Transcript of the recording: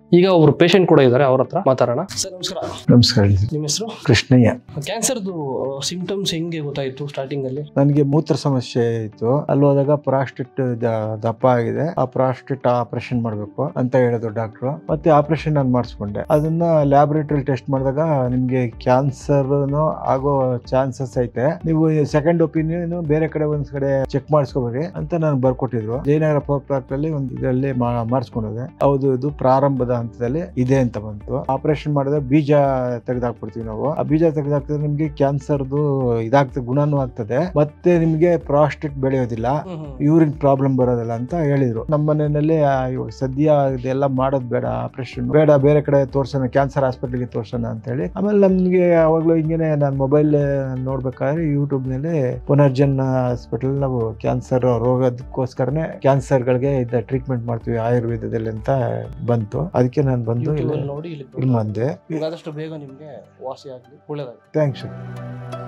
ಈಗ ಒಬ್ರು ಪೇಷಂಟ್ ಕೂಡ ಇದ್ದಾರೆ ಅವ್ರ ಹತ್ರ ಮಾತಾಡೋಣ ಸರ್ ನಮಸ್ಕಾರ ನಮಸ್ಕಾರ ನಿಮ್ಮ ಹೆಸರು ಕೃಷ್ಣಯ್ಯ ಕ್ಯಾನ್ಸರ್ದು ಸಿಂಪ್ಟಮ್ಸ್ ಹೆಂಗೆ ಗೊತ್ತಾಯ್ತು ಸ್ಟಾರ್ಟಿಂಗ್ ಅಲ್ಲಿ ನನಗೆ ಮೂತ್ರ ಸಮಸ್ಯೆ ಇತ್ತು ಅಲ್ಲಿ ಹೋದಾಗ ಪ್ರಾಸ್ಟೇಟ್ ದಪ್ಪ ಆಗಿದೆ ಆ ಪ್ರಾಸ್ಟೇಟ್ ಆಪರೇಷನ್ ಮಾಡಬೇಕು ಅಂತ ಹೇಳಿದ್ರು ಡಾಕ್ಟ್ರು ಮತ್ತೆ ಆಪರೇಷನ್ ನಾನು ಮಾಡಿಸ್ಕೊಂಡೆ ಅದನ್ನ ಲ್ಯಾಬೊರೇಟರಿ ಟೆಸ್ಟ್ ಮಾಡಿದಾಗ ನಿಮ್ಗೆ ಕ್ಯಾನ್ಸರ್ ಆಗೋ ಚಾನ್ಸಸ್ ಐತೆ ನೀವು ಸೆಕೆಂಡ್ ಒಪಿನಿಯನ್ ಬೇರೆ ಕಡೆ ಒಂದ್ ಕಡೆ ಚೆಕ್ ಮಾಡಿಸ್ಕೋಬೇಡಿ ಅಂತ ನಾನು ಬರ್ಕೊಟ್ಟಿದ್ರು ಜಯನಗರ ಪಾರ್ಕ್ ಅಲ್ಲಿ ಒಂದು ಇದರಲ್ಲಿ ಮಾಡಿಸ್ಕೊಂಡೋದೆ ಹೌದು ಇದು ಪ್ರಾರಂಭದ ಹಂತದಲ್ಲಿ ಇದೆ ಅಂತ ಬಂತು ಆಪರೇಷನ್ ಮಾಡಿದ್ರೆ ಬೀಜ ತೆಗೆದಾಕ್ಬಿಡ್ತೀವಿ ನಾವು ಆ ಬೀಜ ತೆಗೆದಾಕಿದ್ರೆ ನಿಮ್ಗೆ ಕ್ಯಾನ್ಸರ್ದು ಇದಾಗ್ತದೆ ಗುಣನೂ ಆಗ್ತದೆ ಮತ್ತೆ ನಿಮ್ಗೆ ಪ್ರಾಸ್ಟೇಟ್ ಬೆಳೆಯೋದಿಲ್ಲ ಯೂರಿನ್ ಪ್ರಾಬ್ಲಮ್ ಬರೋದಿಲ್ಲ ಅಂತ ಹೇಳಿದ್ರು ನಮ್ಮ ಮನೆಯಲ್ಲಿ ಆ, ಇವಾಗ ಸದ್ಯ ಇದೆಲ್ಲ ಮಾಡೋದು ಬೇಡ ಆಪರೇಷನ್ ಬೇಡ ಬೇರೆ ಕಡೆ ತೋರ್ಸೋಣ ಕ್ಯಾನ್ಸರ್ ಹಾಸ್ಪಿಟಲ್ಗೆ ತೋರ್ಸೋಣ ಅಂತ ಹೇಳಿ ಆಮೇಲೆ ನಮ್ಗೆ ಅವಾಗ್ಲೂ ಹಿಂಗೇನೆ ನಾನು ಮೊಬೈಲ್ ನೋಡ್ಬೇಕಾದ್ರೆ ಯೂಟ್ಯೂಬ್ ನಲ್ಲಿ ಪುನರ್ಜನ್ ಹಾಸ್ಪಿಟಲ್ ನಾವು ಕ್ಯಾನ್ಸರ್ ರೋಗದಕ್ಕೋಸ್ಕರನೇ ಕ್ಯಾನ್ಸರ್ ಗಳಿಗೆ ಇದ್ದ ಟ್ರೀಟ್ಮೆಂಟ್ ಮಾಡ್ತೀವಿ ಆಯುರ್ವೇದದಲ್ಲಿ ಅಂತ ಬಂತು ಅದಕ್ಕೆ ನಾನು ಬಂದು ಯೂಟ್ಯೂಬ್ ಇಲ್ಲಿ ಅಲ್ಲಿ ನೋಡಿ ಇಲ್ಲಿ ಇಲ್ಲಿ ಬಂದೆ ನಿಮ್ಗೆ ಆದಷ್ಟು ಬೇಗ ನಿಮ್ಗೆ ವಾಸಿ ಆಗ್ಲಿ ಒಳ್ಳೇದಾಗ್ಲಿ ಥ್ಯಾಂಕ್ಸ್